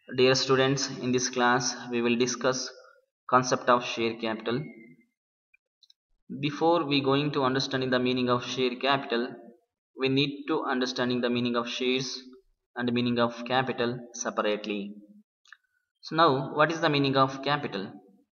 Dear students, in this class we will discuss concept of share capital. Before we going to understanding the meaning of share capital, we need to understanding the meaning of shares and meaning of capital separately. So now, what is the meaning of capital?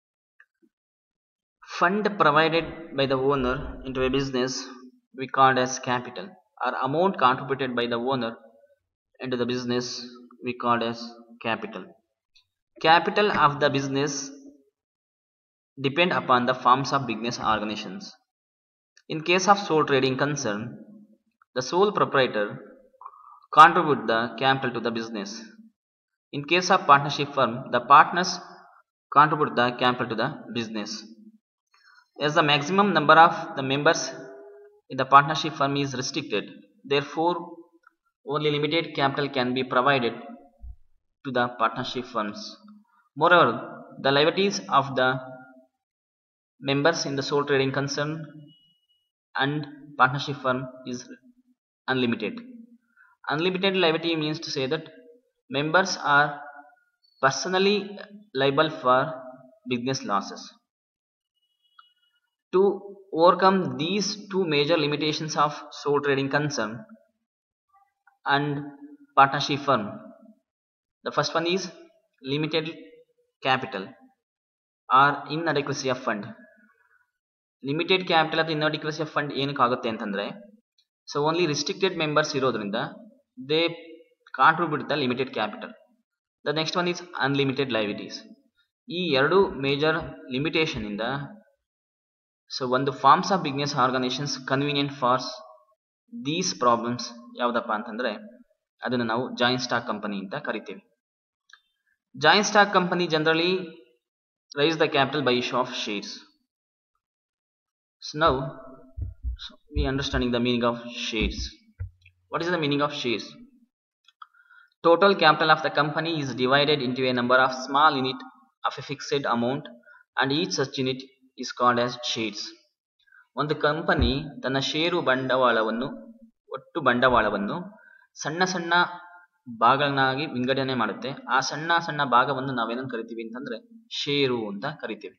Fund provided by the owner into a business we call as capital or amount contributed by the owner into the business we call as capital. Capital of the business depend upon the forms of business organizations. In case of sole trading concern, the sole proprietor contribute the capital to the business. In case of partnership firm, the partners contribute the capital to the business. As the maximum number of the members in the partnership firm is restricted, therefore only limited capital can be provided to the partnership firms. Moreover, the liabilities of the members in the sole trading concern and partnership firm is unlimited. Unlimited liability means to say that members are personally liable for business losses. To overcome these two major limitations of sole trading concern and partnership firm, the first one is limited capital or inadequacy of fund. Limited capital ಅಥವಾ inadequacy of fund ಏನಕ್ಕಾಗುತ್ತೆ ಅಂತಂದ್ರೆ so only restricted members ಇರೋದ್ರಿಂದ they contribute the limited capital the next one is unlimited liabilities ಈ ಎರಡು major limitation ಇಂದ so ಒಂದು forms of business organisations convenient for these problems ಯಾವುದಪ್ಪ ಅಂತಂದ್ರೆ ಅದನ್ನು ನಾವು ಜಾಯಿಂಟ್ ಸ್ಟಾಕ್ ಕಂಪನಿ ಅಂತ ಕರಿತೀವಿ joint stock company generally raise the capital by issue of shares So now so we understanding the meaning of shares. What is the meaning of shares? Total capital of the company is divided into a number of small unit of a fixed amount and each such unit is called as shares. ಒಂದು company ತನ್ನ share ಬಂಡವಾಳವನ್ನು ಒಟ್ಟು ಬಂಡವಾಳವನ್ನು ಸಣ್ಣ ಸಣ್ಣ ಭಾಗಗಳನ್ನಾಗಿ ವಿಂಗಡಣೆ ಮಾಡುತ್ತೆ ಆ ಸಣ್ಣ ಸಣ್ಣ ಭಾಗವನ್ನು ನಾವೇನಂತ ಕರಿತೀವಿ ಅಂತಂದ್ರೆ ಷೇರು ಅಂತ ಕರಿತೀವಿ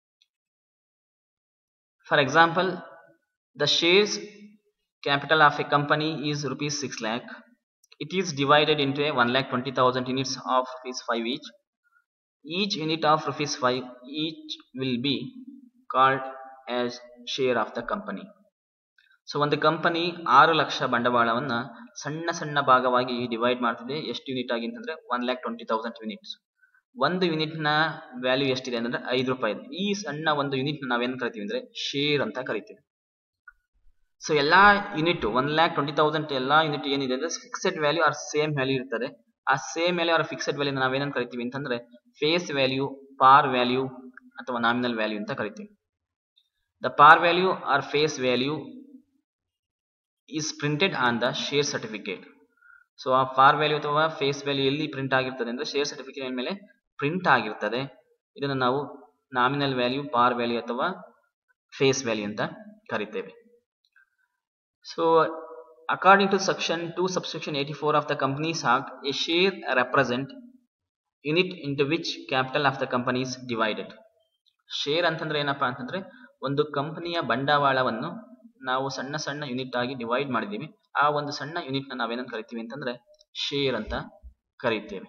For example, the shares capital of a company is rupees 6 lakh. It is divided into a 1 lakh 20,000 units of rupees 5 each. Each unit of rupees 5 each will be called as share of the company. So ಒಂದು company ಆರು ಲಕ್ಷ ಬಂಡವಾಳವನ್ನ ಸಣ್ಣ ಸಣ್ಣ ಭಾಗವಾಗಿ divide ಮಾಡ್ತಿದೆ ಎಷ್ಟು unit ಆಗಿ ಅಂತಂದ್ರೆ one lakh twenty thousand units ಒಂದು ಯೂನಿಟ್ ನ ವ್ಯಾಲ್ಯೂ ಎಷ್ಟಿದೆ ಅಂದ್ರೆ ಐದು ರೂಪಾಯಿ ಇದೆ ಈ ಸಣ್ಣ ಒಂದು ಯೂನಿಟ್ ನಾವೇನ್ ಕರಿತೀವಿ ಅಂದ್ರೆ ಶೇರ್ ಅಂತ ಕರಿತೀವಿ ಸೊ ಎಲ್ಲಾ unit one lakh twenty thousand ಎಲ್ಲಾ ಯೂನಿಟ್ ಏನಿದೆ ಅಂದ್ರೆ fixed value are same value ಇರ್ತದೆ ಆ same value are fixed value ನಾವೇನಂತ ಕರಿತೀವಿ ಅಂತಂದ್ರೆ ಫೇಸ್ ವ್ಯಾಲ್ಯೂ ಪಾರ್ ವ್ಯಾಲ್ಯೂ ಅಥವಾ ನಾಮಿನಲ್ ವ್ಯಾಲ್ಯೂ ಅಂತ ಕರಿತೀವಿ the par value are face value is printed on the share certificate so ಆ ಪಾರ್ ವ್ಯಾಲ್ಯೂ ಅಥವಾ ಫೇಸ್ ವ್ಯಾಲ್ಯೂ ಎಲ್ಲಿ ಪ್ರಿಂಟ್ ಆಗಿರ್ತದೆ ಅಂದ್ರೆ ಶೇರ್ ಸರ್ಟಿಫಿಕೇಟ್ ಮೇಲೆ ಪ್ರಿಂಟ್ ಆಗಿರ್ತದೆ ಇದನ್ನು ನಾವು ನಾಮಿನಲ್ ವ್ಯಾಲ್ಯೂ ಪಾರ್ ವ್ಯಾಲ್ಯೂ ಅಥವಾ ಫೇಸ್ ವ್ಯಾಲ್ಯೂ ಅಂತ ಕರಿತೇವೆ so according to section two subsection eighty four of the companies act a share represent unit into which capital of the companies divided share ಅಂತಂದ್ರೆ ಏನಪ್ಪಾ ಅಂತಂದ್ರೆ ಒಂದು ಕಂಪನಿಯ ಬಂಡವಾಳವನ್ನು ನಾವು ಸಣ್ಣ ಸಣ್ಣ ಯೂನಿಟ್ ಆಗಿ ಡಿವೈಡ್ ಮಾಡಿದೀವಿ ಆ ಒಂದು ಸಣ್ಣ ಯೂನಿಟ್ ನ ನಾವೇನಂತ ಕರಿತೀವಿ ಅಂತಂದ್ರೆ ಶೇರ್ ಅಂತ ಕರೀತೇವೆ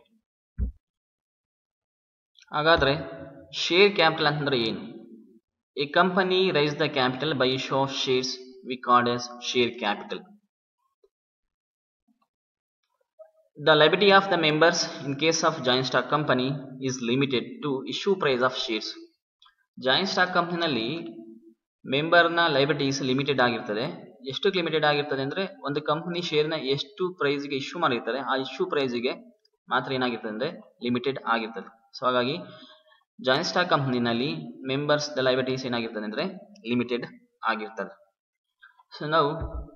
ಹಾಗಾದ್ರೆ ಶೇರ್ ಕ್ಯಾಪಿಟಲ್ ಅಂತಂದ್ರೆ ಏನು a company raise the capital by issue of shares we called as share capital The liability of the members in case of joint stock company is limited to issue price of shares. Joint stock ಕಂಪ್ನಿನಲ್ಲಿ ಮೆಂಬರ್ನ liabilities limited ಆಗಿರ್ತದೆ ಎಷ್ಟು limited ಆಗಿರ್ತದೆ ಅಂದ್ರೆ ಒಂದು company ಶೇರ್ನ ಎಷ್ಟು ಪ್ರೈಸ್ಗೆ issue ಮಾಡಿರ್ತಾರೆ ಆ ಇಶ್ಯೂ ಪ್ರೈಸ್ಗೆ ಮಾತ್ರ ಏನಾಗಿರ್ತದೆ ಅಂದ್ರೆ ಲಿಮಿಟೆಡ್ ಆಗಿರ್ತದೆ ಸೊ ಹಾಗಾಗಿ ಜಾಯಿಂಟ್ ಸ್ಟಾಕ್ ಕಂಪ್ನಿನಲ್ಲಿ ಮೆಂಬರ್ಸ್ ದ ಲೈಬಿಲಿಟೀಸ್ ಏನಾಗಿರ್ತದೆ ಅಂದ್ರೆ ಲಿಮಿಟೆಡ್ ಆಗಿರ್ತದೆ ಸೊ ನಾವು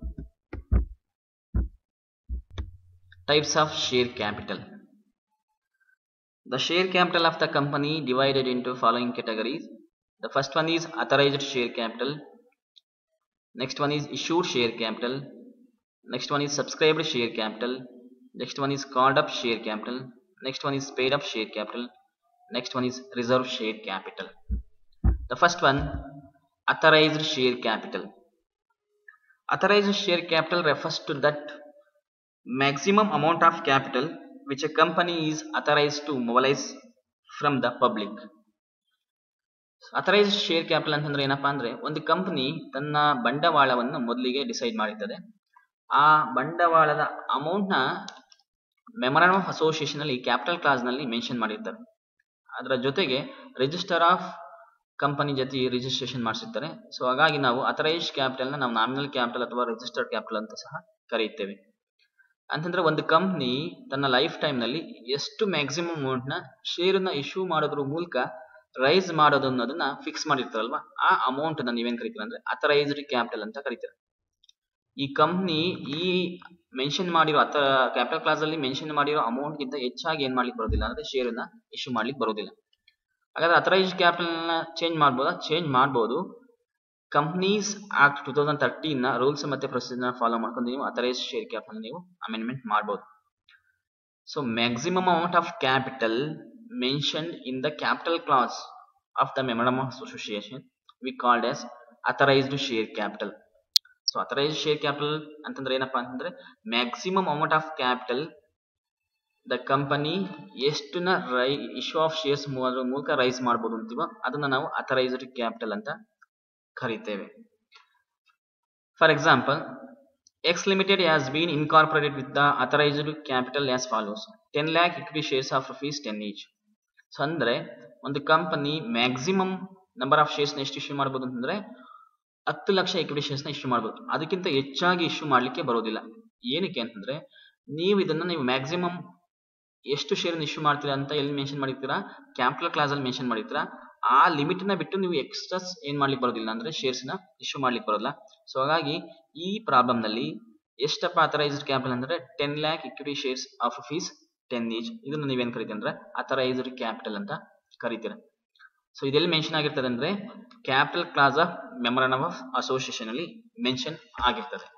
types of share capital The share capital of the company divided into following categories. The first one is authorized share capital. Next one is issued share capital. Next one is subscribed share capital. Next one is called up share capital. next one is paid up share capital next one is reserve share capital the first one authorized share capital authorized share capital refers to that maximum amount of capital which a company is authorized to mobilize from the public authorised share capital ಅಂತಂದ್ರೆ ಏನಪ್ಪಾ ಅಂದ್ರೆ ಒಂದು company ತನ್ನ ಬಂಡವಾಳವನ್ನು ಮೊದಲಿಗೆ decide ಮಾಡಿರ್ತದೆ ಆ ಬಂಡವಾಳದ amount ನ ಮೆಮೊರಾಂಡಮ್ ಆಫ್ ಅಸೋಸಿಯೇಷನ್ ಅಲ್ಲಿ ಕ್ಯಾಪಿಟಲ್ ಕ್ಲಾಸ್ ನಲ್ಲಿ ಮೆನ್ಷನ್ ಮಾಡಿರ್ತಾರೆ ಅದರ ಜೊತೆಗೆ ರಿಜಿಸ್ಟರ್ ಆಫ್ ಕಂಪನಿ ಜೊತೆ ರಿಜಿಸ್ಟ್ರೇಷನ್ ಮಾಡಿಸಿರ್ತಾರೆ ಸೊ ಹಾಗಾಗಿ ನಾವು ಅಥರೈಸ್ಡ್ ಕ್ಯಾಪಿಟಲ್ ನ ನಾವು ನಾಮಿನಲ್ ಕ್ಯಾಪಿಟಲ್ ಅಥವಾ ರಿಜಿಸ್ಟರ್ಡ್ ಕ್ಯಾಪಿಟಲ್ ಅಂತ ಸಹ ಕರೆಯುತ್ತೇವೆ ಅಂತಂದ್ರೆ ಒಂದು ಕಂಪ್ನಿ ತನ್ನ ಲೈಫ್ ಟೈಮ್ ನಲ್ಲಿ ಎಷ್ಟು ಮ್ಯಾಕ್ಸಿಮಮ್ ಅಮೌಂಟ್ ನ ಶೇರ್ ನ ಇಶ್ಯೂ ಮಾಡೋದ್ರ ಮೂಲಕ ರೈಸ್ ಮಾಡೋದು ಅನ್ನೋದನ್ನ ಫಿಕ್ಸ್ ಮಾಡಿರ್ತಾರಲ್ವಾ ಆ ಅಮೌಂಟ್ ನ ನೀವೇನ್ ಕರಿತೀರ ಅಂದ್ರೆ ಅಥರೈಸ್ಡ್ ಕ್ಯಾಪಿಟಲ್ ಅಂತ ಕರಿತೀರ ಈ ಕಂಪ್ನಿ ಈ ಮೆನ್ಷನ್ ಮಾಡಿರೋ ಅಥ ಕ್ಯಾಪಿಟಲ್ ಕ್ಲಾಸ್ ಅಲ್ಲಿ ಮೆನ್ಷನ್ ಮಾಡಿರೋ ಅಮೌಂಟ್ ಗಿಂತ ಹೆಚ್ಚಾಗಿ ಏನ್ ಮಾಡ್ಲಿಕ್ಕೆ ಬರೋದಿಲ್ಲ ಅಂದ್ರೆ ಶೇರ್ ನ ಇಶ್ಯೂ ಮಾಡ್ಲಿಕ್ಕೆ ಬರೋದಿಲ್ಲ ಹಾಗಾದ್ರೆ ಅಥರೈಸ್ಡ್ ಕ್ಯಾಪಿಟಲ್ ನ ಚೇಂಜ್ ಮಾಡ್ಬೋದಾ ಚೇಂಜ್ ಮಾಡಬಹುದು companies act two thousand thirteen ನ ರೂಲ್ಸ್ ಮತ್ತೆ ಪ್ರೊಸೀಜರ್ ಫಾಲೋ ಮಾಡ್ಕೊಂಡು ನೀವು ಅಥರೈಸ್ ಶೇರ್ ಕ್ಯಾಪಿಟಲ್ ನೀವು ಅಮೆಂಡ್ಮೆಂಟ್ ಮಾಡಬಹುದು so maximum amount of capital mentioned in the capital clause of the memorandum of association we called as authorized share capital so authorised share capital ಅಂತಂದ್ರೆ ಏನಪ್ಪಾ ಅಂತಂದ್ರೆ maximum amount of capital the company ಎಷ್ಟನ್ನ ರೈ issue of shares ಮೂಲಕ raise ಮಾಡ್ಬೋದು ಅಂತೀವೋ ಅದನ್ನ ನಾವು ಅಥರೈಸ್ಡ್ ಕ್ಯಾಪಿಟಲ್ ಅಂತ ಕರಿತೇವೆ for example X limited has been incorporated with the authorised capital as follows ten lakh equity shares of rupees ten each so ಅಂದ್ರೆ ಒಂದು ಕಂಪನಿ ಮ್ಯಾಕ್ಸಿಮಮ್ ನಂಬರ್ ಆಫ್ ಶೇರ್ಸ್ ನ ಎಷ್ಟು ಇಶ್ಯೂ ಮಾಡಬಹುದು ಅಂತಂದ್ರೆ ಹತ್ತು ಲಕ್ಷ ಇಕ್ವಿಟಿ ಶೇರ್ಸ್ ನ ಇಶ್ಯೂ ಮಾಡಬಹುದು ಅದಕ್ಕಿಂತ ಹೆಚ್ಚಾಗಿ ಇಶ್ಯೂ ಮಾಡ್ಲಿಕ್ಕೆ ಬರೋದಿಲ್ಲ ಏನಕ್ಕೆ ಅಂತಂದ್ರೆ ನೀವು ಇದನ್ನ ನೀವು ಮ್ಯಾಕ್ಸಿಮಮ್ ಎಷ್ಟು ಶೇರ್ ಇಶ್ಯೂ ಮಾಡ್ತೀರಾ ಅಂತ ಎಲ್ಲಿ ಮೆನ್ಷನ್ ಮಾಡಿರ್ತೀರಾ ಕ್ಯಾಪಿಟಲ್ ಕ್ಲಾಸ್ ಅಲ್ಲಿ ಮೆನ್ಷನ್ ಮಾಡಿರ್ತೀರಾ ಆ ಲಿಮಿಟ್ ನ ಬಿಟ್ಟು ನೀವು ಎಕ್ಸ್ಟ್ರಾಸ್ ಏನ್ ಮಾಡ್ಲಿಕ್ಕೆ ಬರೋದಿಲ್ಲ ಅಂದ್ರೆ ಶೇರ್ಸ್ ನ ಇಶ್ಯೂ ಮಾಡ್ಲಿಕ್ಕೆ ಬರೋಲ್ಲ ಸೊ ಹಾಗಾಗಿ ಈ ಪ್ರಾಬ್ಲಮ್ ನಲ್ಲಿ ಎಷ್ಟಪ್ಪ ಅಥರೈಸ್ಡ್ ಕ್ಯಾಪಿಟಲ್ ಅಂದ್ರೆ ten lakh equity shares of rupees ten each ಇದನ್ನ ನೀವೇನ್ ಕರಿತೀರ ಅಂದ್ರೆ ಅಥರೈಸ್ಡ್ ಕ್ಯಾಪಿಟಲ್ ಅಂತ ಕರಿತೀರ ಸೊ ಇದೆಲ್ಲಿ ಮೆನ್ಷನ್ ಆಗಿರ್ತದೆ ಅಂದ್ರೆ capital clause of memorandum of association ಅಲ್ಲಿ ಮೆನ್ಷನ್ ಆಗಿರ್ತದೆ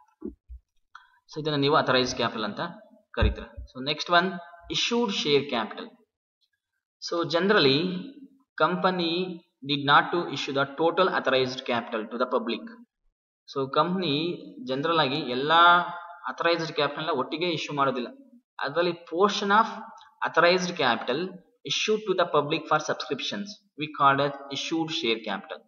ಸೊ ಇದನ್ನ ನೀವು ಅಥರೈಸ್ಡ್ ಕ್ಯಾಪಿಟಲ್ ಅಂತ ಕರಿತೀರ so next one issued share capital so generally company did not to issue the total authorised capital to the public so company general ಆಗಿ ಎಲ್ಲಾ authorised capital ಒಟ್ಟಿಗೆ issue ಮಾಡೋದಿಲ್ಲ ಅದರಲ್ಲಿ portion of authorised capital issue to the public for subscriptions we called as issued share capital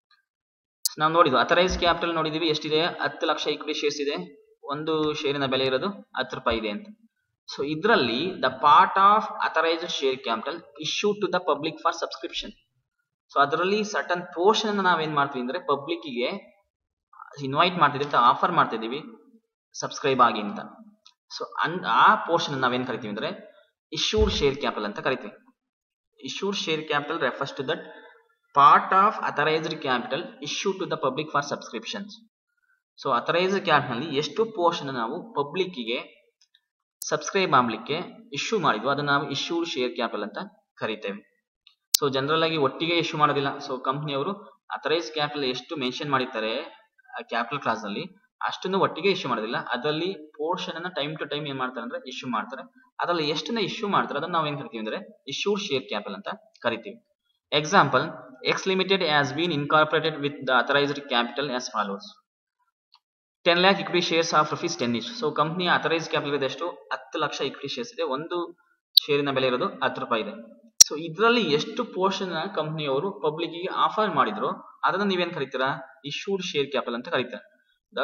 ನಾವು ನೋಡಿದ್ವಿ authorised capital ನೋಡಿದೀವಿ ಎಷ್ಟಿದೆ ಹತ್ತು ಲಕ್ಷ ಇಕ್ವಿಟಿ ಶೇರ್ಸ್ ಇದೆ ಒಂದು ಶೇರಿನ ಬೆಲೆ ಇರೋದು ಹತ್ತು ರೂಪಾಯಿ ಇದೆ ಅಂತ ಸೊ ಇದರಲ್ಲಿ the part of authorised share capital issue to the public for subscription so ಅದರಲ್ಲಿ ಸರ್ಟನ್ ಪೋರ್ಷನ್ ನಾವೇನ್ ಮಾಡ್ತೀವಿ ಅಂದ್ರೆ ಪಬ್ಲಿಕ್ ಗೆ ಇನ್ವೈಟ್ ಮಾಡ್ತಿದ್ದೀವಿ ಆಫರ್ ಮಾಡ್ತಿದೀವಿ ಸಬ್ಸ್ಕ್ರೈಬ್ ಆಗಿ ಅಂತ ಸೊ ಅನ್ ಆ ಪೋರ್ಷನ್ ನಾವೇನ್ ಕರಿತೀವಿ ಅಂದ್ರೆ ಇಶ್ಯೂಡ್ ಶೇರ್ ಕ್ಯಾಪಿಟಲ್ ಅಂತ ಕರಿತೀವಿ issued share capital refers to that part of authorised capital issue to the public for subscriptions so authorised capital ನಲ್ಲಿ ಎಷ್ಟು ಪೋರ್ಷನ್ ನಾವು ಪಬ್ಲಿಕ್ ಗೆ ಸಬ್ಸ್ಕ್ರೈಬ್ ಮಾಡ್ಲಿಕ್ಕೆ ಇಶ್ಯೂ ಮಾಡಿದ್ವು ಅದನ್ನ ನಾವು ಇಶ್ಯೂಡ್ ಶೇರ್ ಕ್ಯಾಪಿಟಲ್ ಅಂತ ಕರಿತೇವೆ ಸೊ ಜನರಲ್ ಆಗಿ ಒಟ್ಟಿಗೆ ಇಶ್ಯೂ ಮಾಡೋದಿಲ್ಲ ಸೊ ಕಂಪ್ನಿಯವರು ಅಥರೈಸ್ ಕ್ಯಾಪಿಟಲ್ ಎಷ್ಟು ಮೆನ್ಷನ್ ಮಾಡಿರ್ತಾರೆ ಕ್ಯಾಪಿಟಲ್ ಕ್ಲಾಸ್ ನಲ್ಲಿ ಅಷ್ಟನ್ನು ಒಟ್ಟಿಗೆ ಇಶ್ಯೂ ಮಾಡೋದಿಲ್ಲ ಅದರಲ್ಲಿ ಪೋರ್ಷನ್ ಅನ್ನ ಟೈಮ್ ಟು ಟೈಮ್ ಏನ್ ಮಾಡ್ತಾರೆ ಅಂದ್ರೆ ಇಶ್ಯೂ ಮಾಡ್ತಾರೆ ಅದರಲ್ಲಿ ಎಷ್ಟನ್ನ ಇಶ್ಯೂ ಮಾಡ್ತಾರೆ ಅದನ್ನ ನಾವು ಏನ್ ಕರಿತೀವಿ ಅಂದ್ರೆ ಇಶ್ಯೂಡ್ ಶೇರ್ ಕ್ಯಾಪಿಟಲ್ ಅಂತ ಕರಿತೀವಿ example X limited has been incorporated with the authorised capital as follows ten lakh equity shares of rupees ten each so company authorise capital ಇದೆ ಎಷ್ಟು ಹತ್ತು ಲಕ್ಷ ಇಕ್ವಿಟಿ ಶೇರ್ಸ್ ಇದೆ ಒಂದು ಶೇರಿನ ಬೆಲೆ ಇರೋದು ಹತ್ತು ರೂಪಾಯಿ ಇದೆ ಸೊ ಇದರಲ್ಲಿ ಎಷ್ಟು ಪೋರ್ಷನ್ ಕಂಪ್ನಿಯವರು ಪಬ್ಲಿಕ್ ಗೆ ಆಫರ್ ಮಾಡಿದ್ರು ಅದನ್ನ ನೀವೇನ್ ಕರಿತೀರಾ ಇಶ್ಯೂಡ್ ಶೇರ್ ಕ್ಯಾಪಿಟಲ್ ಅಂತ ಕರೀತಾರೆ the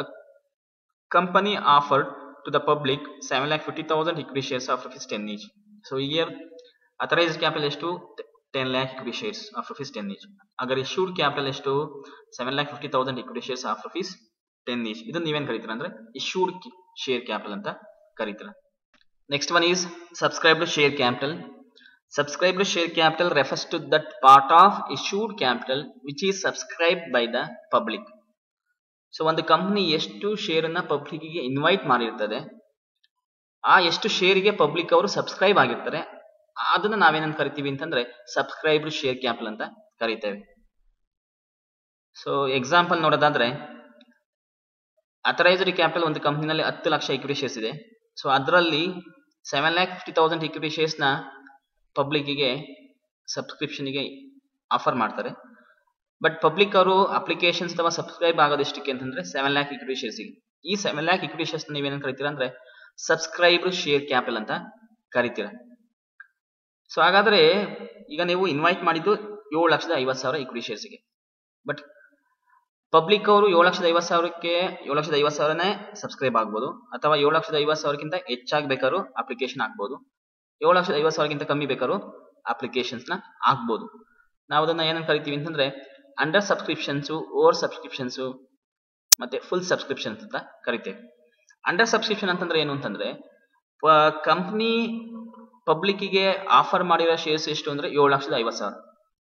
company offered to the public seven lakh fifty thousand equity shares of rupees ten each so here authorised capital ಎಷ್ಟು ten lakh equity shares of rupees ten each ಅಗರ್ issued capital ಎಷ್ಟು seven lakh fifty thousand equity shares of rupees ten each ಇದನ್ನ ನೀವೇನ್ ಕರಿತೀರಾ ಅಂದ್ರೆ issued share capital ಅಂತ ಕರೀತೀರಾ next one is subscribed share capital subscribed share capital refers to that part of issued capital which is subscribe by the public so ಒಂದು company ಎಷ್ಟು share ಅನ್ನ public ಗೆ invite ಮಾಡಿರ್ತದೆ ಆ ಎಷ್ಟು ಶೇರ್ಗೆ ಪಬ್ಲಿಕ್ ಅವರು subscribe ಆಗಿರ್ತಾರೆ ಅದನ್ನ ನಾವೇನಂತ ಕರಿತೀವಿ ಅಂತಂದ್ರೆ ಸಬ್ಸ್ಕ್ರೈಬ್ಡ್ ಶೇರ್ ಕ್ಯಾಪಿಟಲ್ ಅಂತ ಕರಿತೇವೆ ಸೊ ಎಕ್ಸಾಂಪಲ್ ನೋಡೋದಾದ್ರೆ ಅಥರೈಸ್ಡ್ ಕ್ಯಾಪಿಟಲ್ ಒಂದು ಕಂಪ್ನಿನಲ್ಲಿ ಹತ್ತು ಲಕ್ಷ ಇಕ್ವಿಟಿ ಶೇರ್ಸ್ ಇದೆ ಸೊ ಅದರಲ್ಲಿ seven lakh fifty thousand equity shares ನ ಪಬ್ಲಿಕ್ಕಿಗೆ ಸಬ್ಸ್ಕ್ರಿಪ್ಷನ್ಗೆ ಆಫರ್ ಮಾಡ್ತಾರೆ ಬಟ್ ಪಬ್ಲಿಕ್ ಅವರು ಅಪ್ಲಿಕೇಶನ್ಸ್ ಅಥವಾ ಸಬ್ಸ್ಕ್ರೈಬ್ ಆಗೋದೆಷ್ಟಕ್ಕೆ ಅಂತಂದ್ರೆ ಸೆವೆನ್ ಲ್ಯಾಕ್ ಇಕ್ವಿಟಿ ಶೇರ್ಸ್ಗೆ ಈ ಸೆವೆನ್ ಲ್ಯಾಕ್ ಇಕ್ವಿಟಿ ಶೇರ್ಸ್ ನೀವೇನು ಕರಿತೀರಾ ಅಂದ್ರೆ ಸಬ್ಸ್ಕ್ರೈಬ್ ಶೇರ್ ಕ್ಯಾಪಿಟಲ್ ಅಂತ ಕರಿತೀರಾ ಸೊ ಹಾಗಾದ್ರೆ ಈಗ ನೀವು ಇನ್ವೈಟ್ ಮಾಡಿದ್ದು ಏಳು ಲಕ್ಷದ ಐವತ್ತು ಸಾವಿರ ಇಕ್ವಿಟಿ ಶೇರ್ಸ್ಗೆ ಬಟ್ ಪಬ್ಲಿಕ್ ಅವರು ಏಳು ಲಕ್ಷದ ಐವತ್ತು ಸಾವಿರಕ್ಕೆ ಏಳು ಲಕ್ಷದ ಐವತ್ತು ಸಾವಿರನೇ ಸಬ್ಸ್ಕ್ರೈಬ್ ಆಗ್ಬೋದು ಅಥವಾ ಏಳು ಲಕ್ಷದ ಐವತ್ತು ಸಾವಿರಕ್ಕಿಂತ ಹೆಚ್ಚಾಗಿ ಬೇಕಾದ್ರೂ ಅಪ್ಲಿಕೇಶನ್ ಆಗ್ಬೋದು ಏಳು ಲಕ್ಷದ ಐವತ್ತು ಸಾವಿರಕ್ಕಿಂತ ಕಮ್ಮಿ ಬೇಕಾದ್ರೂ ಅಪ್ಲಿಕೇಶನ್ಸ್ ನ ಹಾಕ್ಬೋದು ನಾವು ಅದನ್ನ ಏನಂತ ಕರಿತೀವಿ ಅಂತಂದ್ರೆ ಅಂಡರ್ ಸಬ್ಸ್ಕ್ರಿಪ್ಷನ್ಸು ಓವರ್ ಸಬ್ಸ್ಕ್ರಿಪ್ಷನ್ಸು ಮತ್ತೆ ಫುಲ್ ಸಬ್ಸ್ಕ್ರಿಪ್ಷನ್ ಅಂತ ಕರಿತೇವೆ ಅಂಡರ್ ಸಬ್ಸ್ಕ್ರಿಪ್ಷನ್ ಅಂತಂದ್ರೆ ಏನು ಅಂತಂದ್ರೆ ಕಂಪ್ನಿ ಪಬ್ಲಿಕ್ಕಿಗೆ ಆಫರ್ ಮಾಡಿರೋ ಶೇರ್ಸ್ ಎಷ್ಟು ಅಂದ್ರೆ ಏಳು ಲಕ್ಷದ ಐವತ್ತು ಸಾವಿರ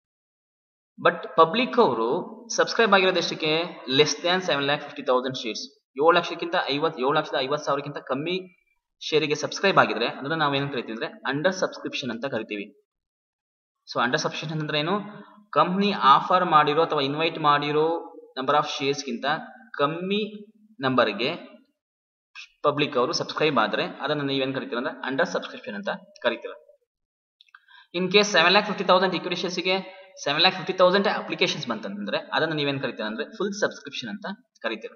ಬಟ್ ಪಬ್ಲಿಕ್ ಅವರು ಸಬ್ಸ್ಕ್ರೈಬ್ ಆಗಿರೋದು ಎಷ್ಟಕ್ಕೆ less than seven lakh fifty thousand shares ಏಳು ಲಕ್ಷಕ್ಕಿಂತ ಐವತ್ ಏಳು ಲಕ್ಷದ ಐವತ್ತು ಸಾವಿರಕ್ಕಿಂತ ಕಮ್ಮಿ ಶೇರಿಗೆ ಸಬ್ಸ್ಕ್ರೈಬ್ ಆಗಿದ್ರೆ ಅದನ್ನ ನಾವೇನು ಕರಿತೀವಿ ಅಂದ್ರೆ ಅಂಡರ್ ಸಬ್ಸ್ಕ್ರಿಪ್ಷನ್ ಅಂತ ಕರಿತೀವಿ ಸೊ ಅಂಡರ್ ಸಬ್ಸ್ಕ್ರಿಪ್ಷನ್ ಅಂದ್ರೆ ಏನು ಕಂಪ್ನಿ ಆಫರ್ ಮಾಡಿರೋ ಅಥವಾ ಇನ್ವೈಟ್ ಮಾಡಿರೋ ನಂಬರ್ ಆಫ್ ಶೇರ್ಸ್ಗಿಂತ ಕಮ್ಮಿ ನಂಬರ್ಗೆ ಪಬ್ಲಿಕ್ ಅವರು ಸಬ್ಸ್ಕ್ರೈಬ್ ಆದ್ರೆ ಅದನ್ನ ನೀವೇನ್ ಕರಿತೀರ ಅಂದ್ರೆ ಅಂಡರ್ ಸಬ್ಸ್ಕ್ರಿಪ್ಷನ್ ಅಂತ ಕರಿತೀರ in case seven lakh fifty thousand equity ಶೇರ್ಸ್ಗೆ seven lakh fifty thousand applications ಬಂತಂದ್ರೆ ಅದನ್ನ ನೀವೇನ್ ಕರಿತೀರ ಅಂದ್ರೆ ಫುಲ್ ಸಬ್ಸ್ಕ್ರಿಪ್ಷನ್ ಅಂತ ಕರಿತೀರ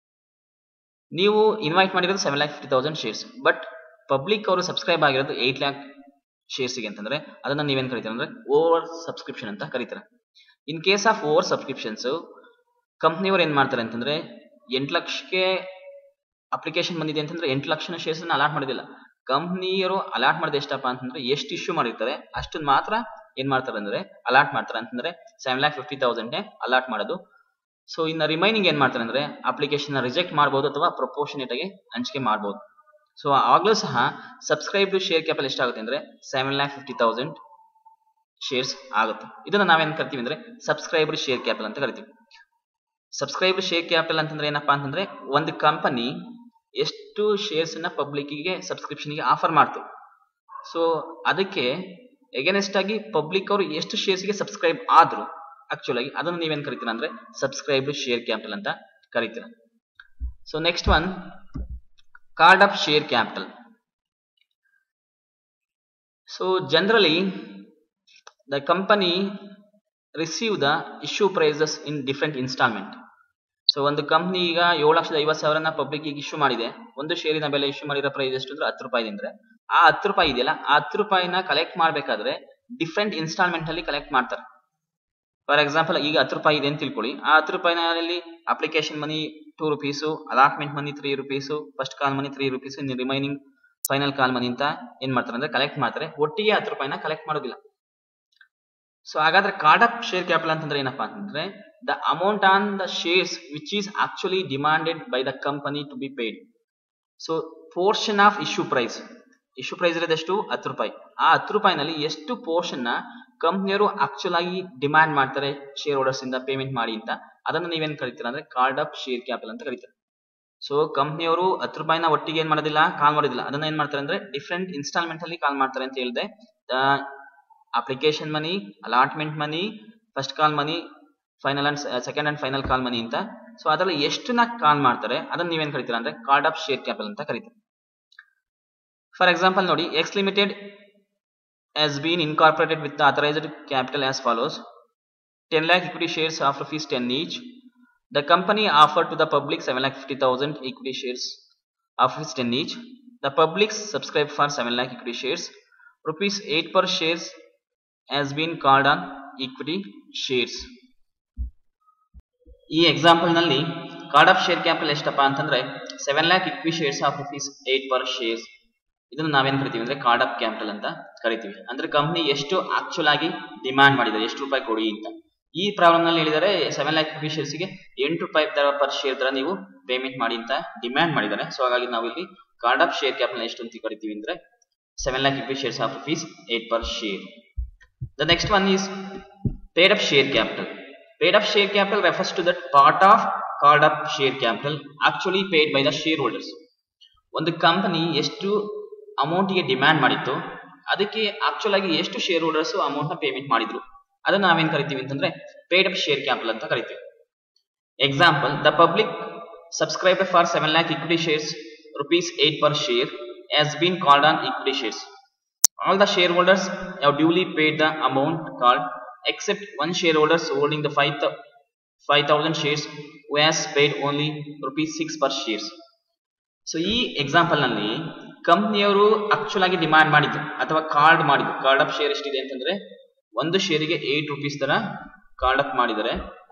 ನೀವು ಇನ್ವೈಟ್ ಮಾಡಿರೋದು seven lakh fifty thousand shares but public ಅವರು ಸಬ್ಸ್ಕ್ರೈಬ್ ಆಗಿರೋದು ಏಟ್ ಲ್ಯಾಕ್ ಶೇರ್ಸ್ಗೆ ಅಂತಂದ್ರೆ ಅದನ್ನ ನೀವೇನ್ ಕರಿತೀರ ಅಂದ್ರೆ ಓವರ್ ಸಬ್ಸ್ಕ್ರಿಪ್ಷನ್ ಅಂತ ಕರಿತೀರ in case of over subscriptions ಕಂಪ್ನಿಯವರು ಏನ್ ಮಾಡ್ತಾರೆ ಅಂತಂದ್ರೆ ಎಂಟು ಲಕ್ಷಕ್ಕೆ ಅಪ್ಲಿಕೇಶನ್ ಬಂದಿದೆ ಅಂತಂದ್ರೆ ಎಂಟು ಲಕ್ಷನ ಶೇರ್ಸ್ ಅಲಾಟ್ ಮಾಡೋದಿಲ್ಲ ಕಂಪ್ನಿಯವರು ಅಲಾಟ್ ಮಾಡಿದ ಎಷ್ಟಪ್ಪ ಅಂತಂದ್ರೆ ಎಷ್ಟು ಇಶ್ಯೂ ಮಾಡಿರ್ತಾರೆ ಅಷ್ಟನ್ನ ಮಾತ್ರ ಏನ್ ಮಾಡ್ತಾರೆ ಅಂದ್ರೆ ಅಲಾಟ್ ಮಾಡ್ತಾರೆ ಅಂತಂದ್ರೆ seven lakh fifty thousand allot ಮಾಡೋದು ಸೊ ಇನ್ನ ರಿಮೈನಿಂಗ್ ಏನ್ ಮಾಡ್ತಾರೆ ಅಂದ್ರೆ ಅಪ್ಲಿಕೇಶನ್ ರಿಜೆಕ್ಟ್ ಮಾಡಬಹುದು ಅಥವಾ ಪ್ರಪೋರ್ಷನೇಟ್ ಆಗಿ ಹಂಚಿಕೆ ಮಾಡಬಹುದು ಸೊ ಆಗ್ಲೂ ಸಹ ಸಬ್ಸ್ಕ್ರೈಬ್ ಶೇರ್ ಕ್ಯಾಪಿಟಲ್ ಎಷ್ಟಾಗುತ್ತೆ ಅಂದ್ರೆ seven lakh fifty thousand shares ಆಗುತ್ತೆ ಇದನ್ನ ನಾವೇನ್ ಕರಿತೀವಿ ಅಂದ್ರೆ ಸಬ್ಸ್ಕ್ರೈಬರ್ ಶೇರ್ ಕ್ಯಾಪಿಟಲ್ ಅಂತ ಕರಿತೀವಿ ಸಬ್ಸ್ಕ್ರೈಬರ್ ಶೇರ್ ಕ್ಯಾಪಿಟಲ್ ಅಂತಂದ್ರೆ ಏನಪ್ಪಾ ಅಂತಂದ್ರೆ ಒಂದು ಕಂಪನಿ ಎಷ್ಟು ಶೇರ್ಸ್ ನ ಪಬ್ಲಿಕ್ಗೆ ಸಬ್ಸ್ಕ್ರಿಪ್ಷನ್ಗೆ ಆಫರ್ ಮಾಡ್ತು ಸೊ ಅದಕ್ಕೆ ಎಗೇನೆಸ್ಟ್ ಆಗಿ ಪಬ್ಲಿಕ್ ಅವರು ಎಷ್ಟು ಶೇರ್ಸ್ಗೆ ಸಬ್ಸ್ಕ್ರೈಬ್ ಆದ್ರು ಆಕ್ಚುಲ್ ಆಗಿ ಅದನ್ನು ನೀವೇನ್ ಕರಿತೀರ ಅಂದ್ರೆ ಸಬ್ಸ್ಕ್ರೈಬ್ ಶೇರ್ ಕ್ಯಾಪಿಟಲ್ ಅಂತ ಕರಿತೀರ so next one card of share capital so generally the company receive the issue prices in different installment so ಒಂದು ಕಂಪ್ನಿ ಈಗ ಏಳು ಲಕ್ಷದ ಐವತ್ತು ಸಾವಿರನ ಪಬ್ಲಿಕ್ ಈಗ ಇಶ್ಯೂ ಮಾಡಿದೆ ಒಂದು ಶೇರಿನ ಬೆಲೆ ಇಶ್ಯೂ ಮಾಡಿರೋ ಪ್ರೈಸ್ ಎಷ್ಟು ಅಂದ್ರೆ ಹತ್ತು ರೂಪಾಯಿ ಅಂದ್ರೆ ಆ ಹತ್ತು ರೂಪಾಯಿ ಇದೆಯಲ್ಲ ಆ ಹತ್ತು ರೂಪಾಯಿನ ಕಲೆಕ್ಟ್ ಮಾಡಬೇಕಾದ್ರೆ ಡಿಫ್ರೆಂಟ್ ಇನ್ಸ್ಟಾಲ್ಮೆಂಟ್ ಅಲ್ಲಿ ಕಲೆಕ್ಟ್ ಮಾಡ್ತಾರೆ ಫಾರ್ ಎಕ್ಸಾಂಪಲ್ ಈಗ ಹತ್ತು ರೂಪಾಯಿ ಇದೆ ಅಂತ ತಿಳ್ಕೊಳ್ಳಿ ಆ ಹತ್ತು ರೂಪಾಯಿನಲ್ಲಿ application money two rupees allotment money three rupees first call money three rupees ಇನ್ನು ರಿಮೈನಿಂಗ್ ಫೈನಲ್ ಕಾಲ್ ಮನಿ ಅಂತ ಏನ್ ಮಾಡ್ತಾರೆ ಅಂದ್ರೆ ಕಲೆಕ್ಟ್ ಮಾಡ್ತಾರೆ ಒಟ್ಟಿಗೆ ಹತ್ತು ರೂಪಾಯಿನ ಕಲೆಕ್ಟ್ ಮಾಡೋದಿಲ್ಲ ಸೊ ಹಾಗಾದ್ರೆ ಕಾರ್ಡ್ ಆಫ್ ಶೇರ್ ಕ್ಯಾಪಿಟಲ್ ಅಂತಂದ್ರೆ ಏನಪ್ಪಾ ಅಂತಂದ್ರೆ the amount on the shares which is actually demanded by the company to be paid so portion of issue price issue price ಇರೋದೆಷ್ಟು ಹತ್ತು ರೂಪಾಯಿ ಆ ಹತ್ತು ರೂಪಾಯಿನಲ್ಲಿ ಎಷ್ಟು ಪೋರ್ಷನ್ ನ ಕಂಪ್ನಿಯವರು ಆಕ್ಚುಲ್ ಆಗಿ ಡಿಮ್ಯಾಂಡ್ ಮಾಡ್ತಾರೆ ಶೇರ್ ಹೋಲ್ಡರ್ಸ್ ಇಂದ ಪೇಮೆಂಟ್ ಮಾಡಿ ಅಂತ ಅದನ್ನ ನೀವೇನ್ ಕರಿತೀರಾ ಅಂದ್ರೆ ಕಾರ್ಡ್ ಆಫ್ ಶೇರ್ ಕ್ಯಾಪಿಟಲ್ ಅಂತ ಕರೀತಾರೆ ಸೊ ಕಂಪ್ನಿಯವರು ಹತ್ತು ರೂಪಾಯಿನ ಒಟ್ಟಿಗೆ ಏನ್ ಮಾಡೋದಿಲ್ಲ ಕಾಲ್ ಮಾಡೋದಿಲ್ಲ ಅದನ್ನ ಏನ್ ಮಾಡ್ತಾರೆ ಅಂದ್ರೆ ಡಿಫ್ರೆಂಟ್ ಇನ್ಸ್ಟಾಲ್ಮೆಂಟ್ ಅಲ್ಲಿ ಕಾಲ್ ಮಾಡ್ತಾರೆ ಅಂತ ಹೇಳಿದೆ application money allotment money first call money final and second and final call money ಅಂತ ಸೊ ಅದರಲ್ಲಿ ಎಷ್ಟನ್ನ ಕಾಲ್ ಮಾಡ್ತಾರೆ ಅದನ್ನ ನೀವೇನ್ ಕರಿತೀರಾ ಅಂದ್ರೆ ಕಾರ್ಡ್ ಆಫ್ ಶೇರ್ ಕ್ಯಾಪಿಟಲ್ ಅಂತ ಕರೀತಾರೆ ಫಾರ್ ಎಕ್ಸಾಂಪಲ್ ನೋಡಿ X limited has been incorporated with the authorized capital as follows 10 lakh equity shares of rupees 10 each the company offered to the public 7 lakh 50,000 equity shares of rupees 10 each the public subscribed for 7 lakh equity shares rupees 8 per shares has been called on equity shares ಈ example ನಲ್ಲಿ called of share capital ಎಷ್ಟಪ್ಪ ಅಂತಂದ್ರೆ seven lakh equity shares of rupees eight per shares ಇದನ್ನ ನಾವೇನ್ ಕರಿತೀವಿ ಅಂದ್ರೆ card of capital ಅಂತ ಕರಿತೀವಿ ಅಂದ್ರೆ ಕಂಪ್ನಿ ಎಷ್ಟು ಆಕ್ಚುಲ್ ಆಗಿ ಡಿಮ್ಯಾಂಡ್ ಮಾಡಿದೆ ಎಷ್ಟು ರೂಪಾಯಿ ಕೊಡಿ ಅಂತ ಈ ಪ್ರಾಬ್ಲಮ್ ನಲ್ಲಿ ಹೇಳಿದರೆ ಸೆವೆನ್ ಲ್ಯಾಕ್ ರುಪೀಸ್ ಶೇರ್ಸ್ ಗೆ ಎಂಟು ರೂಪಾಯಿ ದರ ಪರ್ ಶೇರ್ ದರ ನೀವು ಪೇಮೆಂಟ್ ಮಾಡಿ ಅಂತ ಡಿಮ್ಯಾಂಡ್ ಮಾಡಿದ್ದಾರೆ ಸೊ ಹಾಗಾಗಿ ನಾವು ಇಲ್ಲಿ ಕಾರ್ಡ್ ಆಫ್ ಶೇರ್ ಕ್ಯಾಪಿಟಲ್ ಎಷ್ಟು ಅಂತ ಕರಿತೀವಿ ಅಂದ್ರೆ seven lakh rupees shares of rupees eight per share the next one is paid up share capital paid up share capital refers to that part of called up share capital actually paid by the shareholders ಒಂದು ಕಂಪನಿ ಎಷ್ಟು amount ಗೆ demand ಮಾಡಿತ್ತು ಅದಕ್ಕೆ actual ಆಗಿ ಎಷ್ಟು shareholders amount ನ payment ಮಾಡಿದ್ರು ಅದನ್ನ ನಾವೇನ್ ಕರಿತೀವಿ ಅಂತಂದ್ರೆ ಪೇಡ್ ಅಪ್ ಶೇರ್ ಕ್ಯಾಪಿಟಲ್ ಅಂತ ಕರಿತೀವಿ example the public subscriber for seven lakh equity shares rupees eight per share has been called on equity shares All the shareholders have duly paid the amount called except one shareholder holding the 5000 shares who has paid only rupees 6 per shares. So ಈ example ನಲ್ಲಿ ಕಂಪ್ನಿಯವರು actual ಆಗಿ demand ಮಾಡಿದ್ರು ಅಥವಾ card ಮಾಡಿದ್ರು card up share ಎಷ್ಟಿದೆ ಅಂತಂದ್ರೆ ಒಂದು ಶೇರಿಗೆ ಏಟ್ ರುಪೀಸ್ ತರ ಕಾರ್ಡ್ ಅಪ್ ಮಾಡಿದ್ದಾರೆ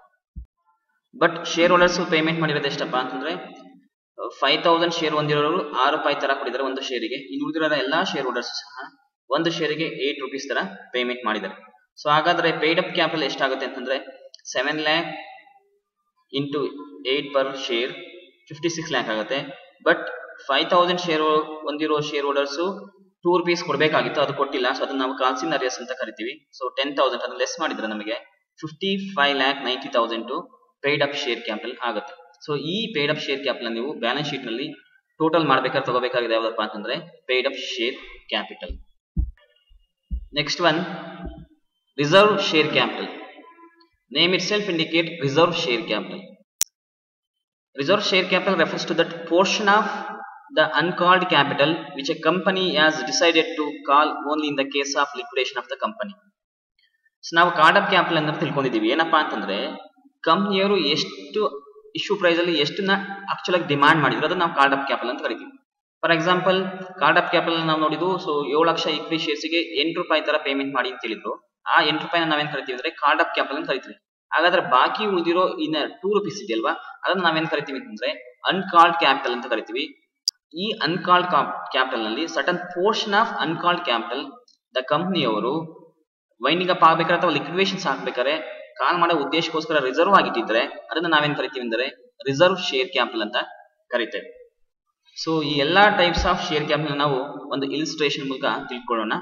ಬಟ್ ಶೇರ್ ಹೋಲ್ಡರ್ಸ್ ಪೇಮೆಂಟ್ ಮಾಡಿರೋದು ಎಷ್ಟಪ್ಪ ಅಂತಂದ್ರೆ ಫೈವ್ ತೌಸಂಡ್ ಶೇರ್ ಹೊಂದಿರೋರು ಆರು ರೂಪಾಯಿ ತರ ಕೊಟ್ಟಿದ್ದಾರೆ ಒಂದು ಶೇರಿಗೆ ಇನ್ನು ಉಳಿದಿರೋ ಎಲ್ಲಾ ಶೇರ್ ಹೋಲ್ಡರ್ಸ್ ಸಹ ಒಂದು ಶೇರಿಗೆ ಏಟ್ ರುಪೀಸ್ ತರ ಪೇಮೆಂಟ್ ಮಾಡಿದ್ದಾರೆ ಸೊ ಹಾಗಾದ್ರೆ ಪೇಡ್ ಅಪ್ ಕ್ಯಾಪಿಟಲ್ ಎಷ್ಟಾಗುತ್ತೆ ಅಂತಂದ್ರೆ seven lakh into eight per share fifty six lakh ಆಗುತ್ತೆ ಬಟ್ ಫೈವ್ ತೌಸಂಡ್ ಶೇರ್ ಹೊಂದಿರೋ ಶೇರ್ ಹೋಲ್ಡರ್ಸ್ ಟೂ ರುಪೀಸ್ ಕೊಡಬೇಕಾಗಿತ್ತು ಅದು ಕೊಟ್ಟಿಲ್ಲ ಸೊ ಅದನ್ನ ನಾವು ಕಾಲ್ಸಿನ್ ಅರಿಯಸ್ ಅಂತ ಕರಿತೀವಿ ಸೊ ಟೆನ್ ತೌಸಂಡ್ ಅದನ್ನ ಲೆಸ್ ಮಾಡಿದ್ರೆ ನಮಗೆ fifty five lakh ninety thousand to paid up share capital ಆಗುತ್ತೆ ಸೊ ಈ ಪೇಡ್ ಅಪ್ ಶೇರ್ ಕ್ಯಾಪಿಟಲ್ ನೀವು ಬ್ಯಾಲೆನ್ಸ್ ಶೀಟ್ ನಲ್ಲಿ ಟೋಟಲ್ ಮಾಡ್ಬೇಕಾದ್ರೆ ತಗೋಬೇಕಾಗಿದೆ ಯಾವ್ದಪ್ಪ ಅಂತಂದ್ರೆ paid up share capital next one reserve share capital name itself indicate reserve share capital Reserve share capital refers to that portion of the uncalled capital which a company has decided to call only in the case of liquidation of the company. So ನಾವು called up capital ಅಂತ ತಿಳ್ಕೊಂಡಿದೀವಿ ಏನಪ್ಪಾ ಅಂತಂದ್ರೆ ಕಂಪ್ನಿಯವರು ಎಷ್ಟು issue price ಅಲ್ಲಿ ಎಷ್ಟನ್ನ actual ಆಗಿ demand ಮಾಡಿದ್ರು ಅದನ್ನ ನಾವು ಕಾರ್ಡ್ ಅಪ್ ಕ್ಯಾಪಿಟಲ್ ಅಂತ ಕರಿತೀವಿ for example called up capital ನಾವು ನೋಡಿದ್ವು ಸೊ ಏಳು ಲಕ್ಷ ಇಕ್ವಿಟಿ ಶೇರ್ಸ್ಗೆ ಎಂಟು ರೂಪಾಯಿ ತರ ಪೇಮೆಂಟ್ ಮಾಡಿ ಅಂತ ಹೇಳಿದ್ರು ಆ ಎಂಟು ರೂಪಾಯಿನ ನಾವೇನ್ ಕರಿತೀವಿ ಅಂದ್ರೆ ಕಾರ್ಡ್ ಅಪ್ ಕ್ಯಾಪಿಟಲ್ ಅಂತ ಕರಿತೀವಿ ಹಾಗಾದ್ರೆ ಬಾಕಿ ಉಳಿದಿರೋ ಇನ್ನ ಟೂ ರುಪೀಸ್ ಇದೆಯಲ್ವಾ ಅದನ್ನ ನಾವೇನ್ ಕರಿತೀವಿ ಅಂತಂದ್ರೆ ಅನ್ಕಾಲ್ಡ್ ಕ್ಯಾಪಿಟಲ್ ಅಂತ ಕರಿತೀವಿ ಈ ಅನ್ಕಾಲ್ಡ್ ಕ್ಯಾಪಿಟಲ್ ನಲ್ಲಿ certain portion of uncalled capital the ಕಂಪ್ನಿಯವರು ವೈಂಡಿಂಗ್ ಅಪ್ ಆಗ್ಬೇಕಾದ್ರೆ ಅಥವಾ ಲಿಕ್ವಿಡೇಷನ್ಸ್ ಹಾಕ್ಬೇಕಾದ್ರೆ ಕಾಲ್ ಮಾಡೋ ಉದ್ದೇಶಕ್ಕೋಸ್ಕರ ರಿಸರ್ವ್ ಆಗಿಟ್ಟಿದ್ರೆ ಅದನ್ನ ನಾವೇನ್ ಕರಿತೀವಿ ಅಂದ್ರೆ ರಿಸರ್ವ್ ಶೇರ್ ಕ್ಯಾಪಿಟಲ್ ಅಂತ ಕರಿತೇವೆ ಸೊ ಈ ಎಲ್ಲಾ ಟೈಪ್ಸ್ ಆಫ್ ಶೇರ್ ಕ್ಯಾಪಿಟಲ್ ನಾವು ಒಂದು ಇಲಿಸ್ಟ್ರೇಷನ್ ಮೂಲಕ ತಿಳ್ಕೊಳ್ಳೋಣ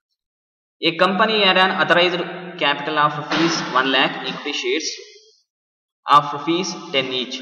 a company had an authorized capital of rupees 1 lakh equity shares of rupees 10 each.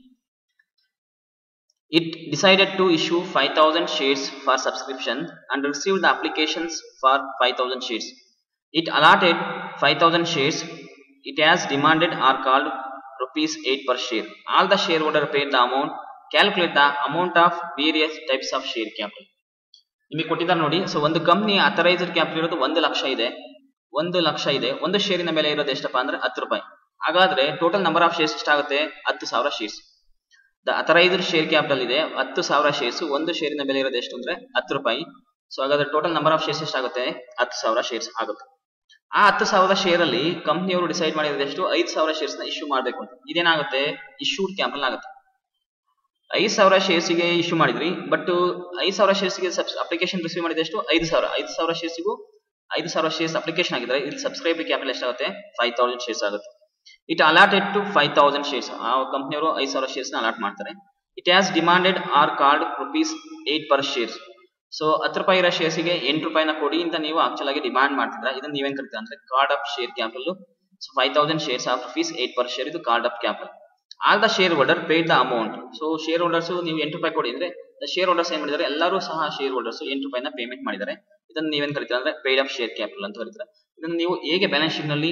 It decided to issue 5000 shares for subscription and received the applications for 5000 shares. It allotted 5000 shares. It has demanded are called rupees 8 per share. All the shareholder paid the amount. Calculate the amount of various types of share capital. ನಿಮಗೆ ಕೊಟ್ಟಿದ್ದಾರೆ ನೋಡಿ so ಒಂದು company authorised capital ಇರೋದು ಒಂದು ಲಕ್ಷ ಇದೆ ಒಂದು ಲಕ್ಷ ಇದೆ ಒಂದು ಶೇರಿನ ಬೆಲೆ ಇರೋದು ಎಷ್ಟಪ್ಪ ಅಂದ್ರೆ ಹತ್ತು ರೂಪಾಯಿ ಹಾಗಾದ್ರೆ ಟೋಟಲ್ ನಂಬರ್ ಆಫ್ ಶೇರ್ಸ್ ಎಷ್ಟಾಗುತ್ತೆ ಹತ್ತು ಸಾವಿರ shares the authorized share capital ಇದೆ ಹತ್ತು ಸಾವಿರ ಶೇರ್ಸ್ ಒಂದು ಶೇರಿನ ಬೆಲೆ ಇರೋದು ಎಷ್ಟು ಅಂದ್ರೆ ಹತ್ತು ರೂಪಾಯಿ ಸೊ ಹಾಗಾದ್ರೆ ಟೋಟಲ್ ನಂಬರ್ ಆಫ್ ಶೇರ್ಸ್ ಎಷ್ಟಾಗುತ್ತೆ ಹತ್ತು ಸಾವಿರ ಶೇರ್ಸ್ ಆಗುತ್ತೆ ಆ ಹತ್ತು ಸಾವಿರದ ಶೇರ್ ಅಲ್ಲಿ ಕಂಪ್ನಿಯವರು ಡಿಸೈಡ್ ಮಾಡಿರೋದು ಎಷ್ಟು ಐದು ಸಾವಿರ ಶೇರ್ಸ್ ನ ಇಶ್ಯೂ ಮಾಡಬೇಕು ಅಂತ ಇದೇನಾಗುತ್ತೆ ಇಶ್ಯೂಡ್ ಕ್ಯಾಪಿಟಲ್ ಆಗುತ್ತೆ ಐದು ಸಾವಿರ ಶೇರ್ಸ್ಗೆ ಇಶ್ಯೂ ಮಾಡಿದ್ರಿ ಬಟ್ ಐದು ಸಾವಿರ ಶೇರ್ಸ್ಗೆ ಅಪ್ಲಿಕೇಶನ್ ರಿಸೀವ್ ಮಾಡಿದ ಎಷ್ಟು ಐದು ಸಾವಿರ ಐದು ಸಾವಿರ ಶೇರ್ಸ್ಗೂ ಐದು ಸಾವಿರ ಶೇರ್ಸ್ ಅಪ್ಲಿಕೇಶನ್ ಆಗಿದ್ರೆ ಇಲ್ಲಿ ಸಬ್ಸ್ಕ್ರೈಬ್ ಕ್ಯಾಪಿಟಲ್ ಎಷ್ಟಾಗುತ್ತೆ ಫೈವ್ ತೌಸಂಡ್ ಶೇರ್ಸ್ ಆಗುತ್ತೆ it allotted to five thousand shares ಆ ಕಂಪ್ನಿಯವರು ಐದು ಸಾವಿರ ಶೇರ್ಸ್ ನ ಅಲಾಟ್ ಮಾಡ್ತಾರೆ it has demanded or called rupees eight per shares so ಹತ್ತು ರೂಪಾಯಿ ಇರೋ ಶೇರ್ಸ್ಗೆ ಎಂಟು ರೂಪಾಯಿನ ಕೊಡಿ ಅಂತ ನೀವು ಆಕ್ಚುಲ್ ಆಗಿ ಡಿಮಾಂಡ್ ಮಾಡ್ತಿದ್ರ ಇದನ್ನ ನೀವೇನ್ ಕರಿತೀರಾ ಅಂದ್ರೆ called up share capital so five thousand shares of rupees eight per share ಇದು called up capital all the shareholder paid the amount so shareholders ನೀವು ಎಂಟು ರೂಪಾಯಿ ಕೊಡಿ ಅಂದ್ರೆ ಶೇರ್ ಹೋಲ್ಡರ್ಸ್ ಏನ್ ಮಾಡಿದ್ದಾರೆ ಎಲ್ಲರೂ ಸಹ ಶೇರ್ ಹೋಲ್ಡರ್ಸ್ ಎಂಟು ರೂಪಾಯಿನ ಪೇಮೆಂಟ್ ಮಾಡಿದ್ದಾರೆ ಇದನ್ನ ನೀವೇನ್ ಕರಿತೀರಾ ಅಂದ್ರೆ ಪೇಡ್ ಅಪ್ ಶೇರ್ ಕ್ಯಾಪಿಟಲ್ ಅಂತ ಕರಿತೀರಾ ಇದನ್ನ ನೀವು ಹೇಗೆ ಬ್ಯಾಲೆನ್ಸ್ ಶೀಟ್ ನಲ್ಲಿ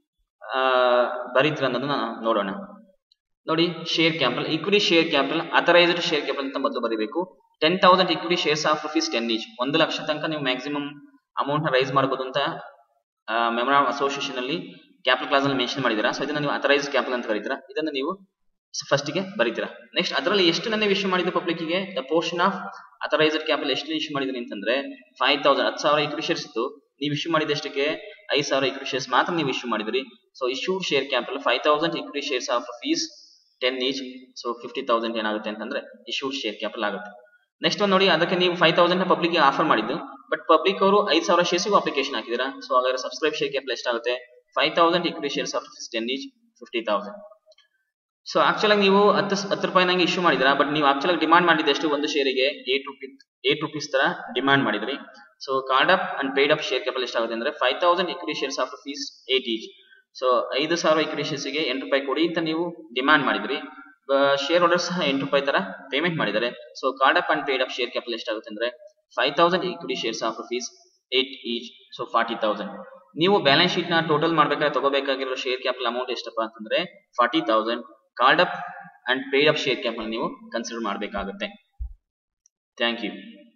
ಬರೀತೀರ ಅನ್ನೋದನ್ನ ನೋಡೋಣ ನೋಡಿ share capital equity share capital authorized share capital ಅಂತ ಮೊದಲು ಬರೀಬೇಕು ten thousand equity shares of rupees ten each ಒಂದು ಲಕ್ಷ ತನಕ ನೀವು ಮ್ಯಾಕ್ಸಿಮಮ್ ಅಮೌಂಟ್ ನ ರೈಸ್ ಮಾಡಬಹುದು ಅಂತ ಮೆಮೊರಾಮ್ ಅಸೋಸಿಯೇಷನ್ ಅಲ್ಲಿ ಕ್ಯಾಪಿಟಲ್ ಕ್ಲಾಸ್ ಅಲ್ಲಿ ಮೆನ್ಷನ್ ಮಾಡಿದ್ದೀರಾ ಸೊ ಇದನ್ನ ನೀವು ಅಥರೈಸ್ ಕ್ಯಾಪಿಟಲ್ ಅಂತ ಕರೀತೀರಾ ಇದನ್ನ ನೀವು ಫಸ್ಟ್ ಗೆ ಬರೀತೀರಾ ನೆಕ್ಸ್ಟ್ ಅದರಲ್ಲಿ ಎಷ್ಟು ನನ್ನ ಇಶ್ಯೂ ಮಾಡಿದ ಪಬ್ಲಿಕ್ ಗೆ the portion of authorised capital ಎಷ್ಟು ಇಶ್ಯೂ ಮಾಡಿದ್ರಿ ಅಂತಂದ್ರೆ ಫೈವ್ ತೌಸಂಡ್ ಹತ್ತು ಸಾವಿರ ಇಕ್ವಿಟಿ ಶೇರ್ಸ್ ಇತ್ತು ನೀವು ಇಶ್ಯೂ ಮಾಡಿದ ಎಷ್ಟಕ್ಕೆ ಐದು ಸಾವಿರ ಇಕ್ವಿಟಿ ಶೇರ್ಸ್ ಮಾತ್ರ ನೀವು ಇಶ್ಯೂ ಮಾಡಿದ್ರಿ so issued share capital five thousand equity shares of fees ten each so fifty thousand ಏನಾಗುತ್ತೆ ಅಂತಂದ್ರೆ ಇಶ್ಯೂಡ್ ಶೇರ್ ಕ್ಯಾಪಿಟಲ್ ಆಗುತ್ತೆ ನೆಕ್ಸ್ಟ್ ಒಂದು ನೋಡಿ ಅದಕ್ಕೆ ನೀವು ಫೈವ್ ತೌಸಂಡ್ ಪಬ್ಲಿಕ್ ಗೆ ಆಫರ್ ಮಾಡಿದ್ದು ಬಟ್ ಪಬ್ಲಿಕ್ ಅವರು ಐದು ಸಾವಿರ ಶೇರ್ಸ್ಗೂ ಅಪ್ಲಿಕೇಶನ್ ಹಾಕಿದ್ದೀರಾ ಸೊ ಹಾಗಾದ್ರೆ ಸಬ್ಸ್ಕ್ರೈಬ್ ಶೇರ್ ಕ್ಯಾಪಿಟಲ್ ಎಷ್ಟಾಗುತ್ತೆ five thousand equity shares of ten each fifty thousand so actual ಆಗಿ ನೀವು ಹತ್ತು ಹತ್ತು ರೂಪಾಯಿ ನಂಗೆ ಇಶ್ಯೂ ಮಾಡಿದ್ರಾ ಬಟ್ ನೀವು ಆಕ್ಚುಲ್ ಆಗಿ ಡಿಮಾಂಡ್ ಮಾಡಿದ್ದು ಎಷ್ಟು ಒಂದು ಶೇರಿಗೆ ಏಟ್ ರುಪೀಸ್ ಏಟ್ ರುಪೀಸ್ ತರ ಡಿಮಾಂಡ್ ಮಾಡಿದ್ರಿ so called up and paid up share capital ಎಷ್ಟಾಗುತ್ತೆ ಅಂದ್ರೆ five thousand equity shares of fees eight each so ಐದು ಸಾವಿರ ಇಕ್ವಿಟಿ ಶೇರ್ಸ್ಗೆ ಎಂಟು ರೂಪಾಯಿ ಕೊಡಿ ಅಂತ ನೀವು ಡಿಮಾಂಡ್ ಮಾಡಿದ್ರಿ ಶೇರ್ ಹೋಲ್ಡರ್ಸ್ ಸಹ ಎಂಟು ರೂಪಾಯಿ ತರ ಪೇಮೆಂಟ್ ಮಾಡಿದ್ದಾರೆ so called up and paid up share capital ಎಷ್ಟಾಗುತ್ತೆ ಅಂದ್ರೆ five thousand equity shares of fees eight each so forty thousand ನೀವು ಬ್ಯಾಲೆನ್ಸ್ ಶೀಟ್ ನ ಟೋಟಲ್ ಮಾಡ್ಬೇಕಾದ್ರೆ ತಗೋಬೇಕಾಗಿರೋ ಶೇರ್ ಕ್ಯಾಪಿಟಲ್ ಅಮೌಂಟ್ ಎಷ್ಟಪ್ಪ ಅಂತಂದ್ರೆ forty thousand called up and paid up share capital ನೀವು consider ಮಾಡಬೇಕಾಗುತ್ತೆ ಥ್ಯಾಂಕ್ ಯು